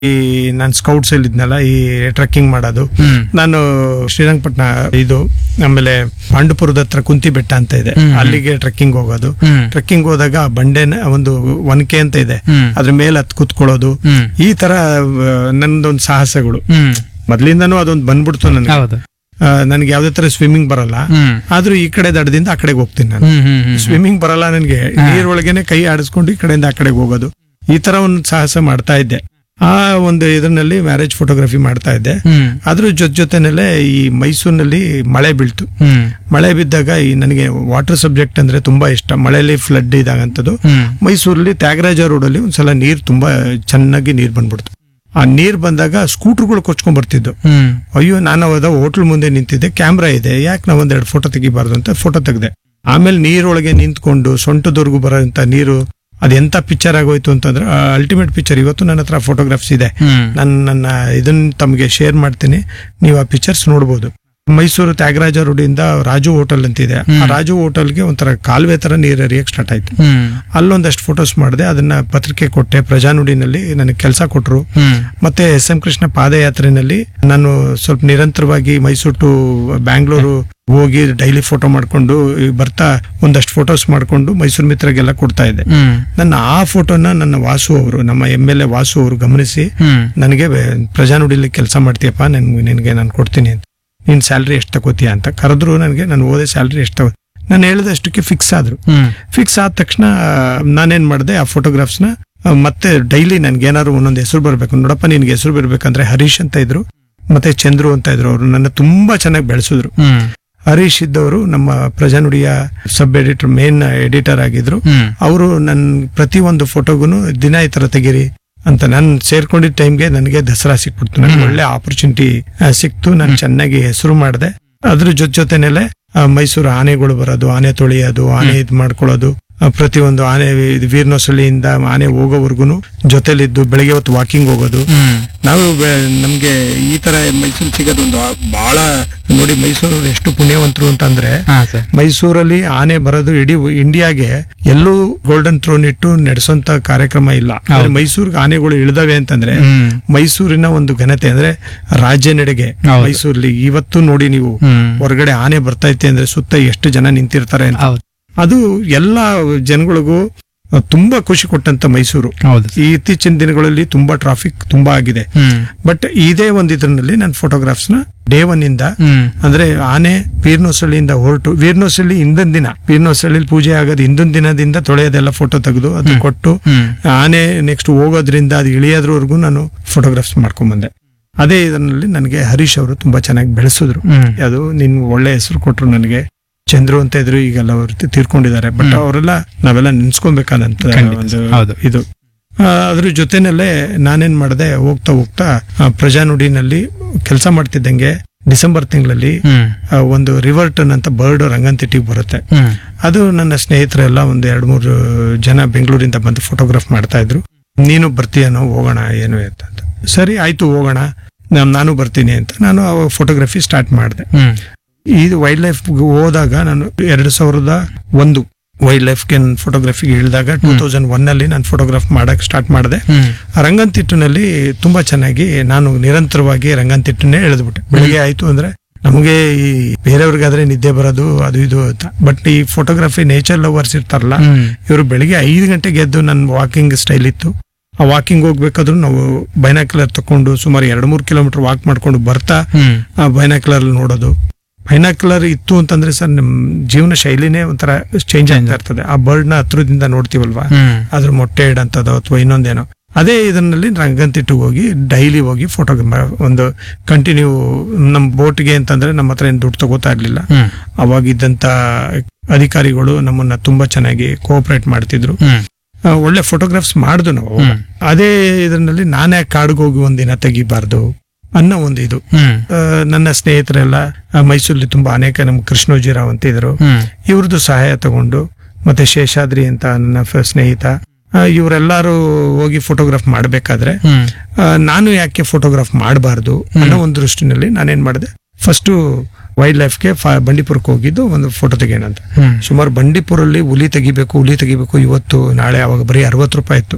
ಈ ನಾನು ಸ್ಕೌಟ್ಸ್ ಅಲ್ಲಿ ಇದ್ನಲ್ಲ ಈ ಟ್ರೆಕ್ಕಿಂಗ್ ಮಾಡೋದು ಹ್ಮ್. ನಾನು ಶ್ರೀರಂಗಪಟ್ಟಣ ಇದು ಆಮೇಲೆ ಪಾಂಡುಪುರದ ಹತ್ರ ಕುಂತಿ ಬೆಟ್ಟ ಅಂತ ಇದೆ ಹ್ಮ್. ಅಲ್ಲಿಗೆ ಟ್ರೆಕ್ಕಿಂಗ್ ಹೋಗೋದು ಹ್ಮ್. ಟ್ರೆಕ್ಕಿಂಗ್ ಹೋದಾಗ ಆ ಬಂಡೆನ ಒಂದು ಒನಕೆ ಅಂತ ಇದೆ ಹ್ಮ್. ಅದ್ರ ಮೇಲೆ ಹತ್ ಕುತ್ಕೊಳ್ಳೋದು ಹ್ಮ್. ಈ ತರ ಆ, ನನ್ನದೊಂದು ಸಾಹಸಗಳು ಹ್ಮ್ ಮೊದ್ಲಿಂದಾನು ಅದೊಂದು ಬಂದ್ಬಿಡ್ತು ನನಗೆ ಹೌದು ನನಗೆ ಯಾವ್ದೇ ತರ ಸ್ವಿಮ್ಮಿಂಗ್ ಬರಲ್ಲ ಹ್ಮ್ ಆದ್ರೂ ಈ ಕಡೆ ದಡದಿಂದ ಆ ಕಡೆಗೆ ಹೋಗ್ತೀನಿ ನಾನು ಹ್ಮ್ ಹ್ಮ್ ಹ್ಮ್ ಸ್ವಿಮ್ಮಿಂಗ್ ಬರಲ್ಲ ನನಗೆ ಹಾ. ನೀರೊಳಗೇನೆ ಕೈ ಆಡಿಸ್ಕೊಂಡು ಈ ಕಡೆಯಿಂದ ಆ ಕಡೆಗೆ ಹೋಗೋದು ಈ ತರ ಒಂದು ಸಾಹಸ ಮಾಡ್ತಾ ಇದ್ದೆ ಆ ಒಂದು ಇದರಲ್ಲಿ ಮ್ಯಾರೇಜ್ ಫೋಟೋಗ್ರಫಿ ಮಾಡ್ತಾ ಇದ್ದೆ ಹ್ಮ್ ಅದ್ರ ಜೊತೆ ಜೊತೆನಲ್ಲೇ ಈ ಮೈಸೂರಿನಲ್ಲಿ ಮಳೆ ಬೀಳ್ತು ಹ್ಮ್ ಮಳೆ ಬಿದ್ದಾಗ ಈ ನನಗೆ ವಾಟರ್ ಸಬ್ಜೆಕ್ಟ್ ಅಂದ್ರೆ ತುಂಬಾ ಇಷ್ಟ ಮಳೆಯಲ್ಲಿ ಫ್ಲಡ್ ಇದಾಗಂತದ್ದು ಹ್ಮ್ ಮೈಸೂರಲ್ಲಿ ತ್ಯಾಗರಾಜ ರೋಡಲ್ಲಿ ಒಂದ್ಸಲ ನೀರ್ ತುಂಬಾ ಚೆನ್ನಾಗಿ ನೀರ್ ಬಂದ್ಬಿಡ್ತು ಆ ನೀರ್ ಬಂದಾಗ ಸ್ಕೂಟರ್ಗಳು ಕೊಚ್ಕೊಂಡ್ ಬರ್ತಿದ್ದು ಹ್ಮ್ ಅಯ್ಯೋ ನಾನು ಅವಾಗ ಹೋಟ್ಲ್ ಮುಂದೆ ನಿಂತಿದ್ದೆ ಕ್ಯಾಮ್ರಾ ಇದೆ ಯಾಕೆ ನಾವು ಒಂದೆರಡು ಫೋಟೋ ತೆಗಿಬಾರ್ದು ಅಂತ ಫೋಟೋ ತೆಗ್ದೆ ಆಮೇಲೆ ನೀರೊಳಗೆ ನಿಂತ್ಕೊಂಡು ಸೊಂಟದವರೆಗೂ ಬರೋಂತ ನೀರು ಅದೆಂತ ಪಿಕ್ಚರ್ ಆಗೋಯ್ತು ಅಂತಂದ್ರೆ ಅಲ್ಟಿಮೇಟ್ ಪಿಕ್ಚರ್ ಇವತ್ತು ನನ್ನ ಹತ್ರ ಫೋಟೋಗ್ರಾಫ್ಸ್ ಇದೆ ಹ್ಮ್ ನಾನು ನನ್ನ ಇದನ್ನ ತಮಗೆ ಶೇರ್ ಮಾಡ್ತೀನಿ ನೀವು ಆ ಪಿಕ್ಚರ್ಸ್ ನೋಡ್ಬೋದು ಮೈಸೂರು ತ್ಯಾಗರಾಜ ರೋಡಿಂದ ರಾಜು ಹೋಟೆಲ್ ಅಂತಿದೆ ಆ ಹ್ಮ್. ರಾಜು ಹೋಟೆಲ್ಗೆ ಒಂಥರ ಕಾಲುವೆ ತರ ನೀರು ಹರಿಯಕ್ ಸ್ಟಾರ್ಟ್ ಆಯ್ತು ಹ್ಮ್ ಅಲ್ಲೊಂದಷ್ಟು ಫೋಟೋಸ್ ಮಾಡಿದೆ ಅದನ್ನ ಪತ್ರಿಕೆ ಕೊಟ್ಟೆ ಪ್ರಜಾನುಡಿನಲ್ಲಿ ನನಗೆ ಕೆಲಸ ಕೊಟ್ರು ಹ್ಮ್ ಮತ್ತೆ ಎಸ್ ಎಂ ಕೃಷ್ಣ ಪಾದಯಾತ್ರೆನಲ್ಲಿ ನಾನು ಸ್ವಲ್ಪ ನಿರಂತರವಾಗಿ ಮೈಸೂರು ಟು ಬ್ಯಾಂಗ್ಳೂರು ಹೋಗಿ ಡೈಲಿ ಫೋಟೋ ಮಾಡ್ಕೊಂಡು ಈ ಬರ್ತಾ ಒಂದಷ್ಟು ಫೋಟೋಸ್ ಮಾಡ್ಕೊಂಡು ಮೈಸೂರು ಮಿತ್ರಗೆಲ್ಲ ಕೊಡ್ತಾ ಇದ್ದೆ ಹ್ಮ್ ನನ್ನ ಆ ಫೋಟೋನ ನನ್ನ ವಾಸು ಅವರು ನಮ್ಮ ಎಂ ಎಲ್ ಎ ವಾಸು ಅವರು ಗಮನಿಸಿ ಹ್ಮ್ ನನಗೆ ಬೆ- ಪ್ರಜಾನುಡಿಲಿ ಕೆಲಸ ಮಾಡ್ತೀಯಪ್ಪ ನನ್ ನಿನಗೆ ನಾನು ಕೊಡ್ತೀನಿ ಅಂತ ನೀನ್ ಸ್ಯಾಲ್ರಿ ಎಷ್ಟು ತಗೋತೀಯ ಅಂತ ಕರೆದ್ರು ನನಗೆ ನಾನು ಓದೇ ಸ್ಯಾಲ್ರಿ ಎಷ್ಟು ತಗೋ ನಾನು ಹೇಳಿದಷ್ಟಕ್ಕೆ ಫಿಕ್ಸ್ ಆದ್ರು ಹ್ಮ್ ಫಿಕ್ಸ್ ಆದ ತಕ್ಷಣ ನಾನೇನ್ ಮಾಡಿದೆ ಆ ಫೋಟೋಗ್ರಾಫ್ಸ್ನ ಮತ್ತೆ ಡೈಲಿ ನನ್ಗೆ ಏನಾದ್ರು ಒಂದೊಂದು ಹೆಸರು ಬರ್ಬೇಕು ನೋಡಪ್ಪ ನಿನ್ಗೆ ಹೆಸರು ಬರ್ಬೇಕಂದ್ರೆ ಹರೀಶ್ ಅಂತ ಇದ್ರು ಮತ್ತೆ ಚಂದ್ರು ಅಂತ ಇದ್ರು ಅವರು ನನ್ನ ತುಂಬಾ ಚೆನ್ನಾಗಿ ಬೆಳೆಸಿದ್ರು ಹ್ಮ್ ಹರೀಶ್ ಇದ್ದವರು ನಮ್ಮ ಪ್ರಜಾನುಡಿಯ ಸಬ್ ಎಡಿಟರ್ ಮೇನ್ ಎಡಿಟರ್ ಆಗಿದ್ರು ಹ್ಮ್ ಅವರು ನನ್ ಪ್ರತಿ ಒಂದು ಫೋಟೋಗುನು ದಿನ ಈ ತರ ತೆಗೀರಿ ಅಂತ ನಾನು ಸೇರ್ಕೊಂಡಿದ್ದ ಟೈಮ್ಗೆ ನನಗೆ ದಸರಾ ಸಿಕ್ಬಿಡ್ತು ನನಗೆ ಹ್ಮ್. ಒಳ್ಳೆ ಆಪರ್ಚುನಿಟಿ ಸಿಕ್ತು ನಾನು ಚೆನ್ನಾಗಿ ಹೆಸರು ಮಾಡಿದೆ ಅದ್ರ ಜೊತೆ ಜೊತೆನೆಲೆ ಆ, ಮೈಸೂರು ಆನೆಗಳು ಬರೋದು ಆನೆ ತೊಳೆಯೋದು ಆನೆ ಇದ್ ಮಾಡ್ಕೊಳ್ಳೋದು ಆ, ಪ್ರತಿಯೊಂದು ಆನೆ ಇದು ವೀರ್ನೊಸಲಿಯಿಂದ ಆನೆ ಹೋಗೋವರ್ಗುನು ಜೊತೆಲಿದ್ದು ಬೆಳಿಗ್ಗೆ ಹೊತ್ತು ವಾಕಿಂಗ್ ಹೋಗೋದು ಹ್ಮ್ ನಾವು ಬೆ- ನಮ್ಗೆ ಈ ತರ ಮೈಸೂರು ಸಿಗೋದೊಂದು ಆ- ಬಹಳ ನೋಡಿ ಮೈಸೂರು ಎಷ್ಟು ಪುಣ್ಯವಂತರು ಅಂತಂದ್ರೆ ಹಾ ಸರ್ ಮೈಸೂರಲ್ಲಿ ಆನೆ ಬರೋದು ಇಡೀ ಇಂಡಿಯಾಗೆ ಎಲ್ಲೂ ಗೋಲ್ಡನ್ ಥ್ರೋನ್ ಇಟ್ಟು ನಡೆಸೋಂತ ಕಾರ್ಯಕ್ರಮ ಇಲ್ಲ ಆದ್ರೆ ಹೌದು. ಮೈಸೂರಿಗೆ ಆನೆಗಳು ಇಳಿದವೆ ಅಂತಂದ್ರೆ ಹ್ಮ್ ಮೈಸೂರಿನ ಒಂದು ಘನತೆ ಅಂದ್ರೆ ರಾಜ್ಯ ನಡೆಗೆ ಹೌದು. ಮೈಸೂರಲ್ಲಿ ಇವತ್ತು ನೋಡಿ ನೀವು ಹ್ಮ್ ಹೊರಗಡೆ ಆನೆ ಬರ್ತೈತೆ ಅಂದ್ರೆ ಸುತ್ತ ಎಷ್ಟು ಜನ ನಿಂತಿರ್ತಾರೆ ಅಂತ ಹೌದು ಅದು ಎಲ್ಲ ಜನಗಳಿಗೂ ತುಂಬಾ ಖುಷಿ ಕೊಟ್ಟಂತ ಮೈಸೂರು ಹೌದು ಈ ಇತ್ತೀಚಿನ ದಿನಗಳಲ್ಲಿ ತುಂಬಾ ಟ್ರಾಫಿಕ್ ತುಂಬಾ ಆಗಿದೆ ಹ್ಮ್ ಬಟ್ ಇದೇ ಒಂದು ಇದ್ರಲ್ಲಿ ನಾನು ಫೋಟೋಗ್ರಾಫ್ಸ್ ನ ಡೇ ಒನ್ ಇಂದ ಹ್ಮ್ ಅಂದ್ರೆ ಆನೆ ಪೀರ್ನೋಸಳ್ಳಿಯಿಂದ ಹೊರಟು ಪೀರ್ನೋಸಳ್ಳಿ ಹಿಂದಿನ ದಿನ ಪೀರ್ನೋಸಳ್ಳಿ ಪೂಜೆ ಆಗೋದು ಹಿಂದಿನ ದಿನದಿಂದ ತೊಳೆಯೋದೆಲ್ಲ ಫೋಟೋ ತೆಗೆದು ಅದು ಹ್ಮ್. ಕೊಟ್ಟು ಹ್ಮ್ ಆನೆ ನೆಕ್ಸ್ಟ್ ಹೋಗೋದ್ರಿಂದ ಅದು ಇಳಿಯೋದ್ರವರೆಗೂ ನಾನು ಫೋಟೋಗ್ರಾಫ್ಸ್ ಮಾಡ್ಕೊಂಡ್ ಬಂದೆ ಅದೇ ಇದರಲ್ಲಿ ನನಗೆ ಹರೀಶ್ ಅವರು ತುಂಬಾ ಚೆನ್ನಾಗಿ ಬೆಳೆಸಿದ್ರು ಹ್ಮ್ ಅದು ನಿನ್ ಒಳ್ಳೆ ಹೆಸರು ಕೊಟ್ರು ನನಗೆ ಚಂದ್ರು ಅಂತ ಇದ್ರು ಈಗೆಲ್ಲ ಅವರು ತಿ- ತೀರ್ಕೊಂಡಿದ್ದಾರೆ ಬಟ್ ಹ್ಮ್. ಅವರೆಲ್ಲ ನಾವೆಲ್ಲ ನೆನ್ಸ್ಕೊಬೇಕಾದಂತ ಖಂಡಿತ. ಒಂದು ಹೌದು. ಇದು ಆ, ಅದ್ರ ಜೊತೆನಲ್ಲೇ ನಾನೇನ್ ಮಾಡಿದೆ ಹೋಗ್ತಾ ಹೋಗ್ತಾ ಆ, ಪ್ರಜಾನುಡಿನಲ್ಲಿ ಕೆಲಸ ಮಾಡ್ತಿದ್ದಂಗೆ ಡಿಸೆಂಬರ್ ತಿಂಗಳಲ್ಲಿ ಹ್ಮ್ ಆ, ಒಂದು ರಿವರ್ಟನ್ ಅಂತ ಬರ್ಡ್ ರಂಗಂತಿಟ್ಟಿಗೆ ಬರುತ್ತೆ ಹ್ಮ್ ಅದು ನನ್ನ ಸ್ನೇಹಿತರೆಲ್ಲ ಒಂದು ಎರಡು ಮೂರು ಜನ ಬೆಂಗಳೂರಿಂದ ಬಂದು ಫೋಟೋಗ್ರಾಫ್ ಮಾಡ್ತಾ ಇದ್ರು ನೀನು ಬರ್ತೀಯನೋ ಹೋಗೋಣ ಏನು ಅಂತ ಅಂತ. ಸರಿ ಆಯ್ತು ಹೋಗೋಣ ನಾನ್- ನಾನು ಬರ್ತೀನಿ ಅಂತ ನಾನು ಫೋಟೋಗ್ರಫಿ ಸ್ಟಾರ್ಟ್ ಮಾಡಿದೆ ಹ್ಮ್ ಇದು ವೈಲ್ಡ್ ಲೈಫ್ ಹೋದಾಗ ನಾನು ಎರಡು ಸಾವಿರದ ಒಂದು ವೈಲ್ಡ್ ಲೈಫ್ಗೆ ಫೋಟೋಗ್ರಫಿಗೆ ಇಳಿದಾಗ ಟೂ ತೌಸಂಡ್ ಒನ್ ಅಲ್ಲಿ ನಾನು ಫೋಟೋಗ್ರಾಫ್ ಮಾಡಕ್ ಸ್ಟಾರ್ಟ್ ಮಾಡಿದೆ ಹ್ಮ್ ಆ ರಂಗಂತಿಟ್ಟಿನಲ್ಲಿ ತುಂಬಾ ಚೆನ್ನಾಗಿ ನಾನು ನಿರಂತರವಾಗಿ ರಂಗಂತಿಟ್ಟನ್ನೇ ಎಳೆದ್ಬಿಟ್ಟೆ ಬೆಳಿಗ್ಗೆ ಆಯ್ತು ಅಂದ್ರೆ ನಮಗೆ ಈ ಬೇರೆಯವ್ರಿಗಾದ್ರೆ ನಿದ್ದೆ ಬರೋದು ಅದು ಇದು ಅಂತ ಬಟ್ ಈ ಫೋಟೋಗ್ರಫಿ ನೇಚರ್ ಲವರ್ಸ್ ಇರ್ತಾರಲ್ಲ ಹ್ಮ್ ಇವರು ಬೆಳಿಗ್ಗೆ ಐದು ಗಂಟೆಗೆ ಎದ್ದು ನನ್ನ ವಾಕಿಂಗ್ ಸ್ಟೈಲ್ ಇತ್ತು ಆ ವಾಕಿಂಗ್ ಹೋಗ್ಬೇಕಾದ್ರೂ ನಾವು ಬೈನಾಕ್ಯುಲರ್ ತಕೊಂಡು ಸುಮಾರು ಎರಡು ಮೂರು ಕಿಲೋಮೀಟರ್ ವಾಕ್ ಮಾಡ್ಕೊಂಡು ಬರ್ತಾ ಹ್ಮ್ ಆ ಬೈನಾಕ್ಯುಲರ್ ನೋಡೋದು ಬೈನಾಕ್ಯುಲರ್ ಇತ್ತು ಅಂತಂದ್ರೆ ಸರ್ ನಮ್ ಜೀವನ ಶೈಲಿನೇ ಒಂಥರ ಚೇಂಜ್ ಆಗ್ತಾ ಇರ್ತದೆ ಆ ಬರ್ಡ್ ನ ಹತ್ರದಿಂದ ನೋಡ್ತೀವಲ್ವಾ ಹ್ಮ್ ಅದ್ರ ಮೊಟ್ಟೆ ಇಡಂತದೋ ಅಥವಾ ಇನ್ನೊಂದೇನೋ ಅದೇ ಇದರಲ್ಲಿ ರಂಗಂತಿಟ್ಟಿಗೆ ಹೋಗಿ ಡೈಲಿ ಹೋಗಿ ಫೋಟೋ ಒಂದು ಕಂಟಿನ್ಯೂ ನಮ್ಮ ಬೋಟ್ಗೆ ಅಂತಂದ್ರೆ ನಮ್ಮ ಹತ್ರ ಏನು ದುಡ್ಡು ತಗೋತಾ ಇರ್ಲಿಲ್ಲ ಹ್ಮ್ ಅವಾಗಿದ್ದಂತ ಅಧಿಕಾರಿಗಳು ನಮ್ಮನ್ನ ತುಂಬಾ ಚೆನ್ನಾಗಿ ಕೋಆಪರೇಟ್ ಮಾಡ್ತಿದ್ರು ಹ್ಮ್ ಆ, ಒಳ್ಳೆ ಫೋಟೋಗ್ರಾಫ್ಸ್ ಮಾಡ್ದು ನಾವು ಹ್ಮ್. ಅದೇ ಇದರಲ್ಲಿ ನಾನೇ ಕಾಡಿಗೆ ಹೋಗಿ ಒಂದಿನ ತೆಗಿಬಾರ್ದು ಅನ್ನೋ ಒಂದು ಇದು ಹ್ಮ್ ಆ, ನನ್ನ ಸ್ನೇಹಿತರೆಲ್ಲ ಆ, ಮೈಸೂರಲ್ಲಿ ತುಂಬಾ ಅನೇಕ ನಮ್ಮ ಕೃಷ್ಣೋಜಿರಾವ್ ಅಂತ ಇದ್ರು ಹ್ಮ್ ಇವ್ರದ್ದು ಸಹಾಯ ತಗೊಂಡು ಮತ್ತೆ ಶೇಷಾದ್ರಿ ಅಂತ ನನ್ನ ಫ- ಸ್ನೇಹಿತ ಆ, ಇವರೆಲ್ಲರೂ ಹೋಗಿ ಫೋಟೋಗ್ರಾಫ್ ಮಾಡಬೇಕಾದ್ರೆ ಹ್ಮ್ ನಾನು ಯಾಕೆ ಫೋಟೋಗ್ರಾಫ್ ಮಾಡಬಾರ್ದು ಅನ್ನೋ ಒಂದು ದೃಷ್ಟಿನಲ್ಲಿ ನಾನೇನ್ ಮಾಡಿದೆ ಫಸ್ಟ್ ವೈಲ್ಡ್ ಲೈಫ್ಗೆ ಬಂಡೀಪುರಕ್ಕೆ ಹೋಗಿದ್ದು ಒಂದು ಫೋಟೋ ತೆಗೆಯೋಣ ಅಂತ ಹ್ಮ್ ಸುಮಾರು ಬಂಡೀಪುರಲ್ಲಿ ಹುಲಿ ತೆಗಿಬೇಕು ಹುಲಿ ತೆಗಿಬೇಕು ಇವತ್ತು ನಾಳೆ ಅವಾಗ ಬರೀ ಅರವತ್ತು ರೂಪಾಯಿ ಇತ್ತು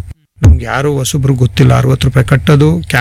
ನಮ್ಗೆ ಯಾರು ಹೊಸಬ್ರು ಗೊತ್ತಿಲ್ಲ ಅರವತ್ತು ರೂಪಾಯಿ ಕಟ್ಟೋದು